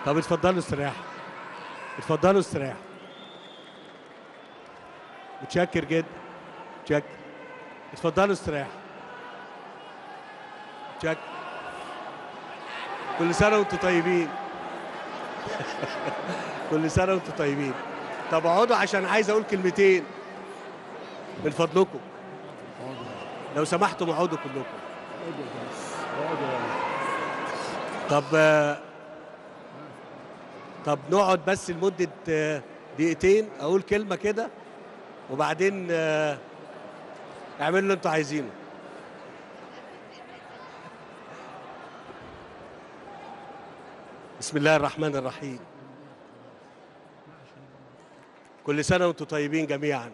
طب اتفضلوا استريحوا اتفضلوا استريحوا متشكر جدا متشكر اتفضلوا استريحوا متشكر كل سنة وانتم طيبين كل سنة وانتم طيبين طب اقعدوا عشان عايز اقول كلمتين من فضلكم لو سمحتم اقعدوا كلكم طب آه، طب نقعد بس لمدة آه، دقيقتين أقول كلمة كده وبعدين آه، اعملوا اللي انتوا عايزينه بسم الله الرحمن الرحيم كل سنة وانتم طيبين جميعا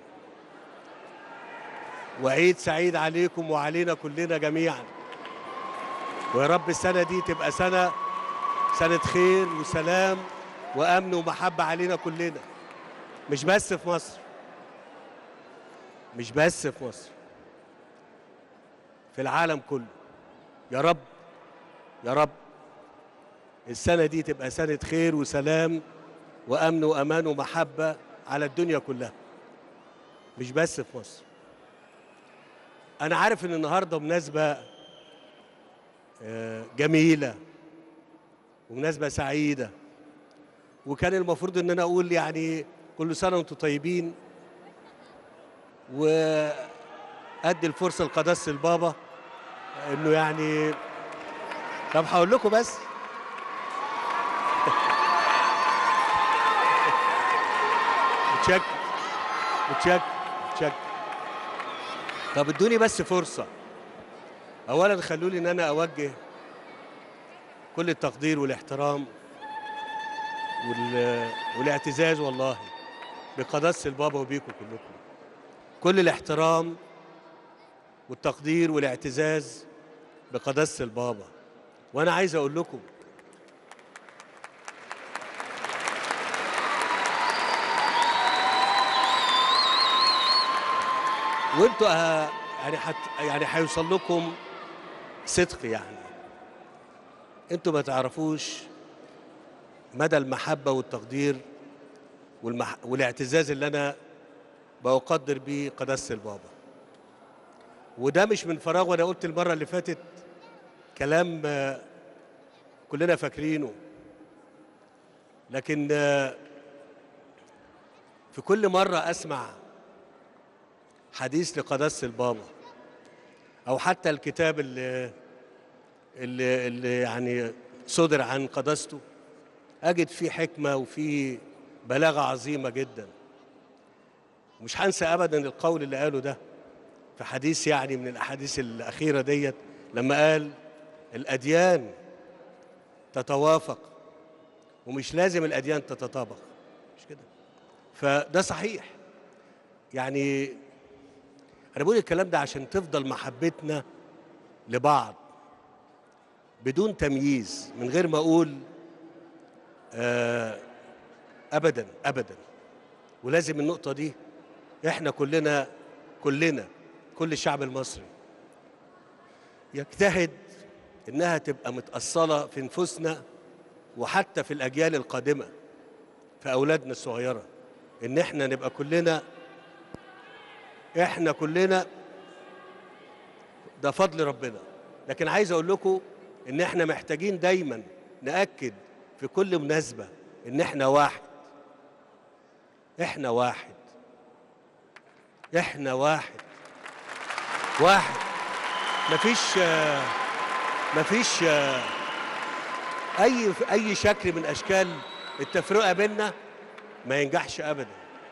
وعيد سعيد عليكم وعلينا كلنا جميعا ويا رب السنة دي تبقى سنة سنة خير وسلام وأمن ومحبة علينا كلنا مش بس في مصر مش بس في مصر في العالم كله يا رب يا رب السنة دي تبقى سنة خير وسلام وأمن وأمان ومحبة على الدنيا كلها مش بس في مصر أنا عارف إن النهاردة مناسبة آه، جميلة ومناسبة سعيدة وكان المفروض إن أنا أقول يعني كل سنة وأنتم طيبين وأدي الفرصة لقداسة البابا إنه يعني طب هقول لكم بس متشكر متشكر متشكر طب ادوني بس فرصة أولا خلوني إن أنا أوجه كل التقدير والاحترام وال... والاعتزاز والله بقداسة البابا وبيكم كلكم كل الاحترام والتقدير والاعتزاز بقداسة البابا وأنا عايز أقول لكم وانتوا ه- يعني حت يعني هيوصل لكم صدق يعني انتوا ما تعرفوش مدى المحبة والتقدير والمح... والاعتزاز اللي انا بقدر بيه قداسة البابا وده مش من فراغ وانا قلت المرة اللي فاتت كلام آه، كلنا فاكرينه لكن آه، في كل مرة اسمع حديث لقداسة البابا أو حتى الكتاب اللي اللي, اللي يعني صدر عن قداسته أجد فيه حكمة وفيه بلاغة عظيمة جدا مش هنسى أبدا القول اللي قاله ده في حديث يعني من الأحاديث الأخيرة ديت لما قال الأديان تتوافق ومش لازم الأديان تتطابق مش كده فده صحيح يعني انا بقول الكلام ده عشان تفضل محبتنا لبعض بدون تمييز من غير ما اقول آه ابدا ابدا ولازم النقطه دي احنا كلنا كلنا كل الشعب المصري يجتهد انها تبقى متاصله في نفوسنا وحتى في الاجيال القادمه في اولادنا الصغيره ان احنا نبقى كلنا احنا كلنا ده فضل ربنا لكن عايز اقول لكم ان احنا محتاجين دايما ناكد في كل مناسبه ان احنا واحد احنا واحد احنا واحد واحد مفيش آه، مفيش آه، اي اي شكل من اشكال التفرقه بيننا ما ينجحش ابدا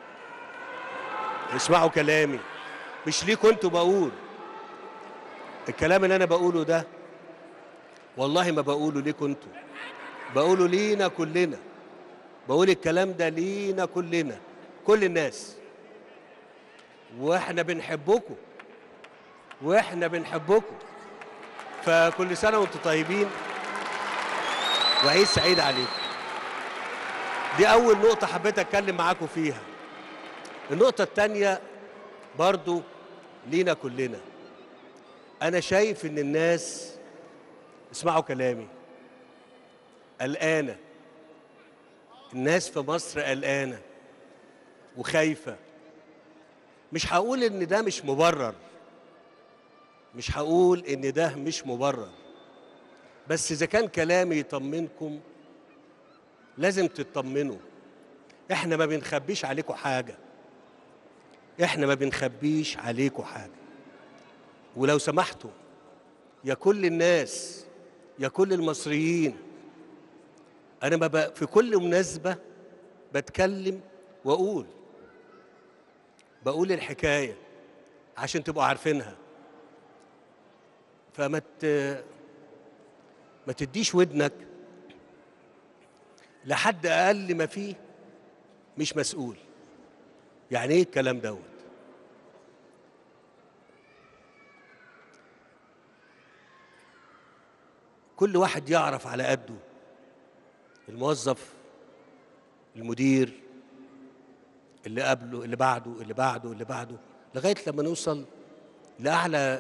اسمعوا كلامي مش ليكوا انتوا بقول الكلام اللي انا بقوله ده والله ما بقوله ليكوا انتوا بقوله لينا كلنا بقول الكلام ده لينا كلنا كل الناس واحنا بنحبكم واحنا بنحبكم فكل سنه وانتم طيبين وعيد سعيد عليكم دي اول نقطه حبيت اتكلم معاكم فيها النقطة التانية برضو لينا كلنا أنا شايف إن الناس اسمعوا كلامي قلقانة الناس في مصر قلقانه وخايفه مش هقول ان ده مش مبرر مش هقول ان ده مش مبرر بس اذا كان كلامي يطمنكم لازم تطمنوا احنا ما بنخبيش عليكم حاجه احنا ما بنخبيش عليكم حاجه ولو سمحتوا يا كل الناس يا كل المصريين انا ما ب... في كل مناسبه بتكلم واقول بقول الحكايه عشان تبقوا عارفينها فما ت... ما تديش ودنك لحد اقل ما فيه مش مسؤول يعني ايه الكلام دوت كل واحد يعرف على قده الموظف المدير اللي قبله اللي بعده اللي بعده اللي بعده لغايه لما نوصل لاعلى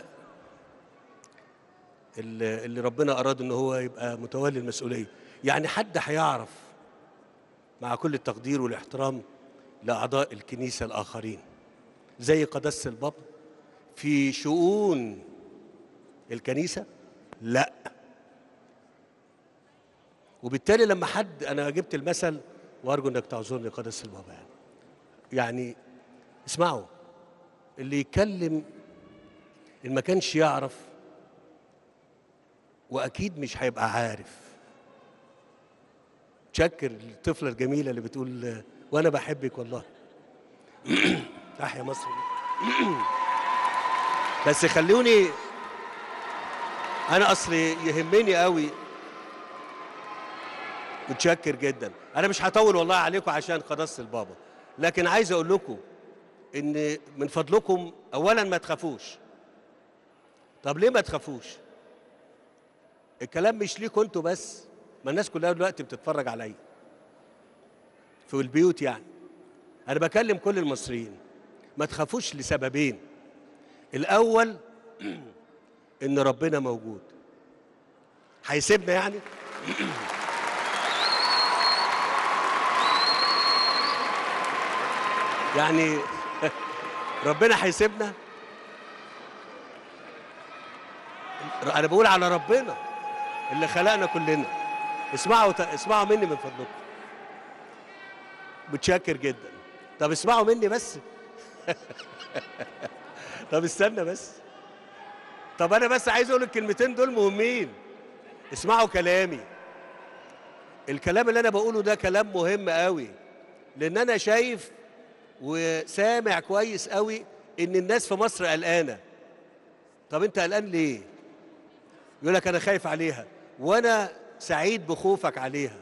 اللي اللي ربنا اراد ان هو يبقى متولي المسؤوليه يعني حد هيعرف مع كل التقدير والاحترام لاعضاء الكنيسه الاخرين زي قداسه البابا في شؤون الكنيسه لا وبالتالي لما حد انا جبت المثل وارجو انك تعذرني قداسه البابا يعني يعني اسمعوا اللي يتكلم ان ما كانش يعرف واكيد مش هيبقى عارف تشكر الطفله الجميله اللي بتقول وانا بحبك والله تحيا مصر بس خلوني انا اصلي يهمني قوي متشكر جدا انا مش هطول والله عليكم عشان قداسه البابا لكن عايز اقول لكم ان من فضلكم اولا ما تخافوش طب ليه ما تخافوش الكلام مش ليكوا انتوا بس ما الناس كلها دلوقتي بتتفرج عليا في البيوت يعني انا بكلم كل المصريين ما تخافوش لسببين الاول ان ربنا موجود هيسيبنا يعني يعني ربنا هيسيبنا انا بقول على ربنا اللي خلقنا كلنا اسمعوا اسمعوا مني من فضلكم متشكر جدا طب اسمعوا مني بس طب استنى بس طب انا بس عايز اقول الكلمتين دول مهمين اسمعوا كلامي الكلام اللي انا بقوله ده كلام مهم قوي لان انا شايف وسامع كويس قوي ان الناس في مصر قلقانه طب انت قلقان ليه يقول لك انا خايف عليها وانا سعيد بخوفك عليها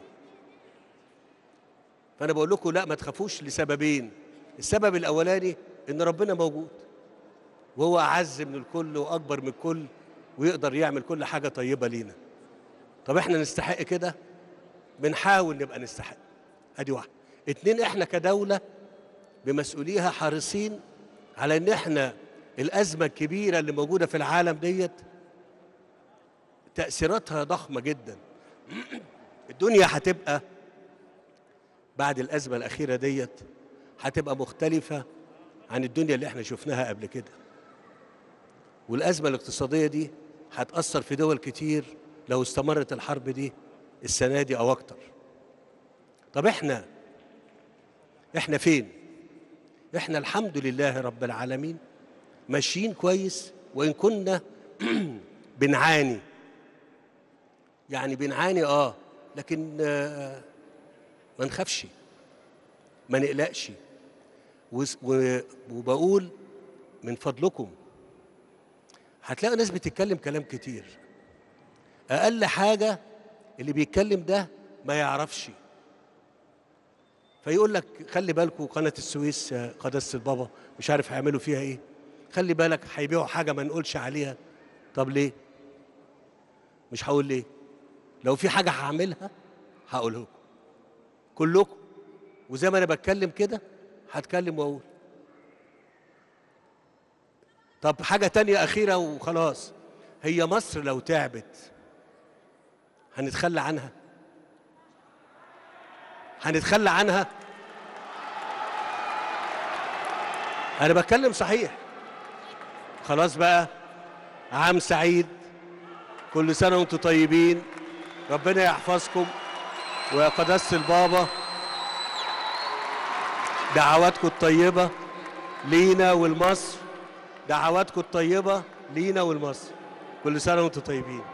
فانا بقول لكم لا ما تخافوش لسببين السبب الاولاني ان ربنا موجود وهو اعز من الكل واكبر من الكل ويقدر يعمل كل حاجه طيبه لينا طب احنا نستحق كده بنحاول نبقى نستحق ادي واحده اتنين احنا كدوله بمسؤوليها حريصين على ان احنا الازمه الكبيره اللي موجوده في العالم ديت تاثيراتها ضخمه جدا الدنيا هتبقى بعد الازمه الاخيره ديت هتبقى مختلفه عن الدنيا اللي احنا شفناها قبل كده والازمه الاقتصاديه دي هتاثر في دول كتير لو استمرت الحرب دي السنه دي او اكتر طب احنا احنا فين احنا الحمد لله رب العالمين ماشيين كويس وان كنا بنعاني يعني بنعاني اه لكن آه ما نخافش ما نقلقش وبقول من فضلكم هتلاقوا ناس بتتكلم كلام كتير اقل حاجه اللي بيتكلم ده ما يعرفش فيقول لك خلي بالكم قناه السويس قداسه البابا مش عارف هيعملوا فيها ايه خلي بالك هيبيعوا حاجه ما نقولش عليها طب ليه مش هقول ليه لو في حاجه هعملها هقولها لكم كلكم وزي ما انا بتكلم كده هتكلم واقول طب حاجه تانية اخيره وخلاص هي مصر لو تعبت هنتخلى عنها هنتخلى عنها انا بتكلم صحيح خلاص بقى عام سعيد كل سنه وانتم طيبين ربنا يحفظكم ويا قداسه البابا دعواتكم الطيبه لينا ولمصر دعواتكم الطيبه لينا ولمصر كل سنه وانتم طيبين